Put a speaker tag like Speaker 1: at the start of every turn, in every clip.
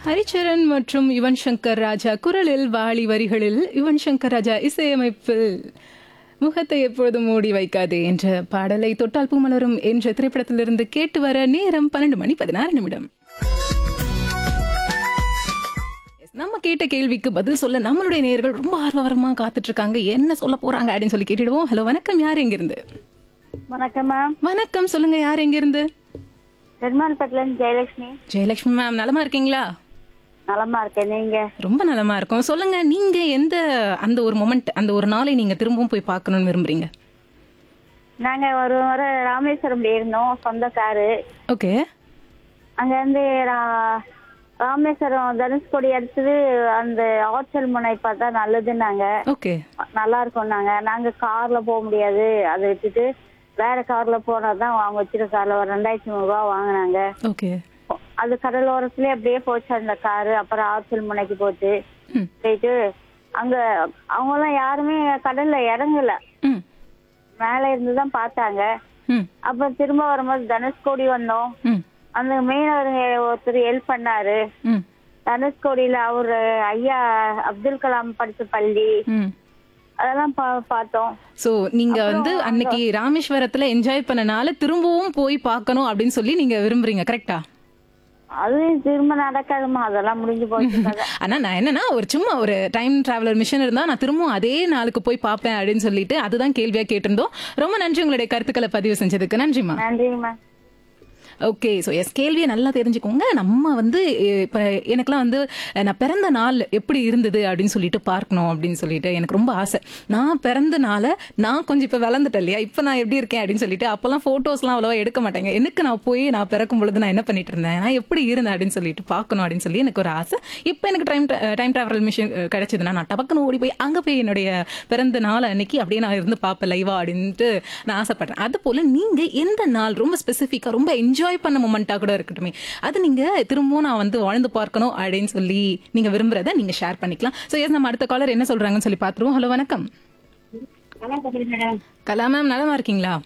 Speaker 1: ஹரிச்சரன் மற்றும் யுவன் சங்கர் ராஜா குரலில் வாலி வரிகளில் யுவன் சங்கர் ராஜா இசையமைப்பில் முகத்தை எப்பொழுதும் மூடி வைக்காதே என்ற பாடலை தொட்டால் பூமலரும் என்ற திரைப்படத்திலிருந்து கேட்டு வர நேரம் பன்னெண்டு மணி பதினாறு நிமிடம் நம்ம கேட்ட கேள்விக்கு பதில் சொல்ல நம்மளுடைய நேயர்கள் ரொம்ப ஆர்வரமா காத்துட்டு இருக்காங்க என்ன சொல்ல போறாங்க அப்படின்னு சொல்லி கேட்டுடுவோம் ஹலோ வணக்கம் யார் எங்கிருந்து
Speaker 2: வணக்கம் மேம்
Speaker 1: வணக்கம் சொல்லுங்க யார் எங்கிருந்து
Speaker 2: பெருமாள்பட்டில இருந்து ஜெயலட்சுமி
Speaker 1: ஜெயலட்சுமி மேம் நலமா இருக்கீங்களா
Speaker 2: நலமா இருக்கேன் நீங்க
Speaker 1: ரொம்ப நலமா இருக்கும் சொல்லுங்க நீங்க எந்த அந்த ஒரு மொமெண்ட் அந்த ஒரு நாளை நீங்க திரும்பவும் போய் பார்க்கணும்னு விரும்புறீங்க
Speaker 2: நாங்க ஒரு முறை ராமேஸ்வரம் இருந்தோம் சொந்த காரு
Speaker 1: ஓகே
Speaker 2: அங்க இருந்து ரா- ராமேஸ்வரம் தனுஷ்கோடி அடுத்தது அந்த ஆற்றல் முனை பார்த்தா நல்லதுன்னாங்க
Speaker 1: ஓகே
Speaker 2: நல்லா இருக்கும் நாங்க நாங்க கார்ல போக முடியாது அதை விட்டுட்டு வேற கார்ல போனாதான் அவங்க வச்சிருக்க கார்ல ஒரு ரெண்டாயிரத்தி நூறு ரூபா வாங்கினாங்க
Speaker 1: ஓகே
Speaker 2: அது கடலோரத்துலயே அப்படியே போச்சு அந்த காரு அப்புறம் ஆற்றல் முனைக்கு போச்சு
Speaker 1: ம்
Speaker 2: போயிட்டு அங்க அவங்க எல்லாம் யாருமே கடல்ல இறங்கல
Speaker 1: ம்
Speaker 2: மேல இருந்து தான் பார்த்தாங்க
Speaker 1: ம்
Speaker 2: அப்ப திரும்ப வரும்போது தனுஷ்கோடி வந்தோம்
Speaker 1: ம்
Speaker 2: அந்த மீனவருங்க ஒருத்தர் ஹெல்ப் பண்ணாரு
Speaker 1: ம்
Speaker 2: தனுஷ்கோடியில அவரு ஐயா அப்துல் கலாம் படிச்ச பள்ளி
Speaker 1: ம்
Speaker 2: அதெல்லாம் பா- பார்த்தோம்
Speaker 1: சோ நீங்க வந்து அன்னைக்கு ராமேஸ்வரத்துல என்ஜாய் பண்ணனால திரும்பவும் போய் பார்க்கணும் அப்படின்னு சொல்லி நீங்க விரும்புறீங்க கரெக்டா
Speaker 2: அது திரும்ப நடக்காதுமா அதெல்லாம் முடிஞ்சு போச்சு கதை.
Speaker 1: ஆனா நான் என்னன்னா ஒரு சும்மா ஒரு டைம் டிராவலர் மிஷன் இருந்தா நான் திரும்பவும் அதே நாளுக்கு போய் பார்ப்பேன் அப்படின்னு சொல்லிட்டு அதுதான் கேள்வியா கேட்டிருந்தோம் ரொம்ப நன்றி உங்களுடைய கருத்துக்களை பதிவு செஞ்சதுக்கு நன்றிமா
Speaker 2: நன்றிங்கம்மா
Speaker 1: ஓகே ஸோ எஸ் கேள்வியை நல்லா தெரிஞ்சுக்கோங்க நம்ம வந்து அஹ், இப்ப எனக்குலாம் வந்து அஹ், நான் பிறந்த நாள் எப்படி இருந்தது அப்படின்னு சொல்லிட்டு பார்க்கணும் அப்படின்னு சொல்லிட்டு எனக்கு ரொம்ப ஆசை நான் பிறந்த நாளை நான் கொஞ்சம் இப்போ வளர்ந்துட்டேன் இல்லையா இப்போ நான் எப்படி இருக்கேன் அப்படின்னு சொல்லிட்டு அப்போல்லாம் ஃபோட்டோஸ்லாம் அவ்வளோவா எடுக்க மாட்டேங்க எனக்கு நான் போய் நான் பிறக்கும் பொழுது நான் என்ன பண்ணிட்டு இருந்தேன் நான் எப்படி இருந்தேன் அப்படின்னு சொல்லிட்டு பார்க்கணும் அப்படின்னு சொல்லி எனக்கு ஒரு ஆசை இப்போ எனக்கு டைம் டைம் டிராவல் மிஷின் கிடைச்சதுன்னா நான் டபக்குன்னு ஓடி போய் அங்கே போய் என்னுடைய பிறந்த நாள் அன்னைக்கு அப்படியே நான் இருந்து பார்ப்பேன் லைவா அப்படின்ட்டு நான் ஆசைப்படுறேன் அது போல நீங்க எந்த நாள் ரொம்ப ஸ்பெசிஃபிக்கா ரொம்ப என்ஜாய் பண்ண மொமெண்டா கூட இருக்கட்டுமே அது நீங்க திரும்பவும் நான் வந்து வாழ்ந்து பார்க்கணும் அப்படின்னு சொல்லி நீங்க விரும்புறத நீங்க ஷேர் பண்ணிக்கலாம் ஸோ எஸ் நம்ம அடுத்த காலர் என்ன சொல்றாங்கன்னு சொல்லி பார்த்துருவோம் ஹலோ வணக்கம் கலா மேம் நலமா இருக்கீங்களா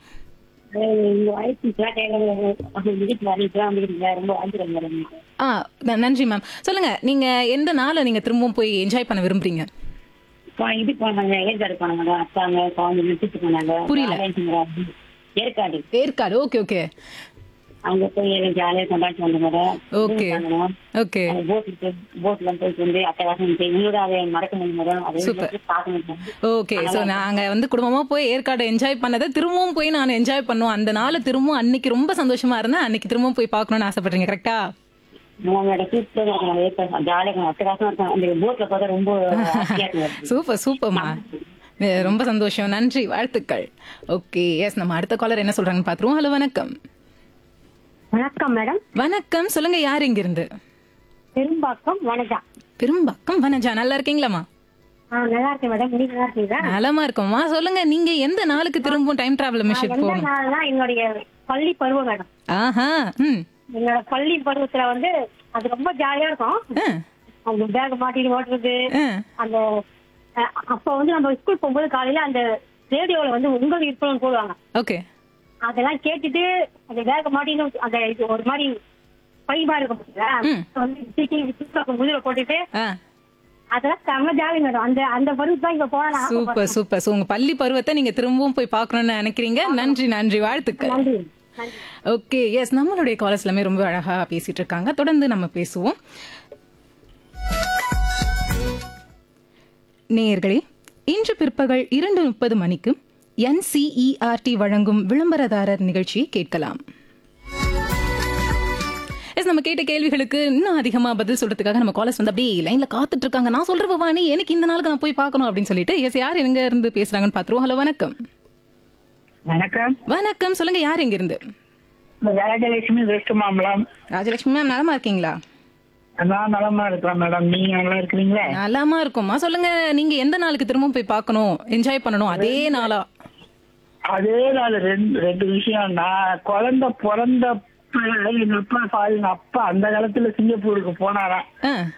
Speaker 1: ஆ ந- நன்றி மேம் சொல்லுங்க நீங்க எந்த நாளை நீங்க திரும்பவும் போய் என்ஜாய் பண்ண விரும்புறீங்க
Speaker 3: இது போனாங்க ஏற்காடு போனாங்க அப்பாங்க குழந்தை விட்டுட்டு போனாங்க
Speaker 1: புரியல.
Speaker 3: ஜாலியா ஏற்காடு
Speaker 1: ஏற்காடு ஓகே ஓகே
Speaker 3: அங்க போய் எல்லாம் ஜாலியா கொண்டாடி வந்த மேடம்
Speaker 1: ஓகே ஓகே
Speaker 3: போட்ல போட்ல போயிட்டு வந்து அட்டகாசம் இருந்துச்சு. உங்களோட அதை மறக்க முடியும் மேடம் அதை
Speaker 1: Super.
Speaker 3: பார்க்க முடியும்
Speaker 1: ஓகே சோ நாங்க வந்து குடும்பமா போய் ஏற்காடு என்ஜாய் பண்ணதை திரும்பவும் போய் நான் என்ஜாய் பண்ணுவோம் அந்த நாளை திரும்பவும் அன்னைக்கு ரொம்ப சந்தோஷமா இருந்தேன் அன்னைக்கு திரும்பவும் போய் பார்க்கணும்னு ஆசைப்படுறீங்க கரெக்டா
Speaker 3: உங்களோட சூப்பரா இருக்கும் ஏற்காடு ஜாலியா இருக்கும் அட்டகாசம் இருக்கும் அந்த போட்ல பார்த்தா ரொம்ப ஹாப்பியா இருக்கும்
Speaker 1: சூப்பர் சூப்பர்மா அஹ் ரொம்ப சந்தோஷம் நன்றி வாழ்த்துக்கள் ஓகே எஸ் நம்ம அடுத்த காலர் என்ன சொல்றாங்கன்னு பாத்துருவோம் ஹலோ வணக்கம்
Speaker 4: வணக்கம் மேடம்
Speaker 1: வணக்கம் சொல்லுங்க யார் இங்க இருந்து
Speaker 4: பெரும்பாக்கம் வனஜா
Speaker 1: பெரும்பாக்கம் வனஜா நல்லா இருக்கீங்களாமா
Speaker 4: ஆ நல்லா இருக்கேன் மேடம் நீங்க நல்லா இருக்கீங்களா
Speaker 1: நலமா இருக்கோமா சொல்லுங்க நீங்க எந்த நாளுக்கு திரும்பவும் டைம் டிராவல் மிஷன்
Speaker 4: எந்த
Speaker 1: போகணும்
Speaker 4: நாள்னா என்னுடைய பள்ளி பருவம் மேடம்
Speaker 1: ஆஹா ம்
Speaker 4: என்னோட பள்ளி பருவத்துல வந்து அது ரொம்ப ஜாலியா இருக்கும்
Speaker 1: ஆ,
Speaker 4: அந்த பேக் மாட்டிட்டு ஓட்டுறது
Speaker 1: ஆ.
Speaker 4: அந்த அஹ், அப்ப வந்து நம்ம ஸ்கூல் போகும்போது காலையில அந்த ரேடியோல வந்து உங்கள் இருப்பவங்க போடுவாங்க
Speaker 1: ஓகே
Speaker 4: அதெல்லாம் கேட்டுட்டு அந்த பேக் மாட்டின்னு அந்த இது ஒரு மாதிரி பைபா இருக்கும் பாத்தீங்களா?
Speaker 1: ம்.
Speaker 4: வந்து தூக்கி தூக்கி முதுகுல போட்டுட்டு
Speaker 1: ஆ
Speaker 4: அதெல்லாம் செம்ம ஜாலி மேடம் அந்த அந்த பருவம் தான் இங்க போனா
Speaker 1: சூப்பர் சூப்பர் சோ உங்க பள்ளி பருவத்தை நீங்க திரும்பவும் போய் பார்க்கணும்னு நினைக்கிறீங்க நன்றி நன்றி வாழ்த்துக்கள்
Speaker 4: நன்றி நன்றி
Speaker 1: ஓகே எஸ் நம்மளுடைய காலேஜ் எல்லாமே ரொம்ப அழகா பேசிட்டு இருக்காங்க தொடர்ந்து நம்ம பேசுவோம் நேயர்களே இன்று பிற்பகல் இரண்டு முப்பது மணிக்கு என்சிஇஆர்டி வழங்கும் விளம்பரதாரர் நிகழ்ச்சியை கேட்கலாம் எஸ் நம்ம கேட்ட கேள்விகளுக்கு இன்னும் அதிகமா பதில் சொல்றதுக்காக நம்ம காலேஜ் வந்து அப்படியே லைன்ல காத்துட்டு இருக்காங்க நான் சொல்ற பவானி எனக்கு இந்த நாளுக்கு நான் போய் பார்க்கணும் அப்படின்னு சொல்லிட்டு எஸ் யார் எங்க இருந்து பேசுறாங்கன்னு பாத்துருவோம் ஹலோ வணக்கம்
Speaker 5: வணக்கம்
Speaker 1: வணக்கம் சொல்லுங்க யார் எங்க இருந்து
Speaker 5: ராஜலட்சுமி வெஸ்ட் மாம்பலம்
Speaker 1: ராஜலட்சுமி மேம் நலமா இருக்கீங்களா
Speaker 5: நான் நலமா இருக்கிறேன் மேடம் நீங்க நல்லா இருக்கிறீங்களா
Speaker 1: நலமா இருக்குமா சொல்லுங்க நீங்க எந்த நாளுக்கு திரும்ப போய் பார்க்கணும் என்ஜாய் பண்ணணும் அதே நாளா
Speaker 5: அதே நாள் ரெண்டு ரெண்டு விஷயம் நான் குழந்தை பிறந்த எங்க அப்பா சாரி எங்க அப்பா அந்த காலத்துல சிங்கப்பூருக்கு போனாராம்
Speaker 1: ஆ,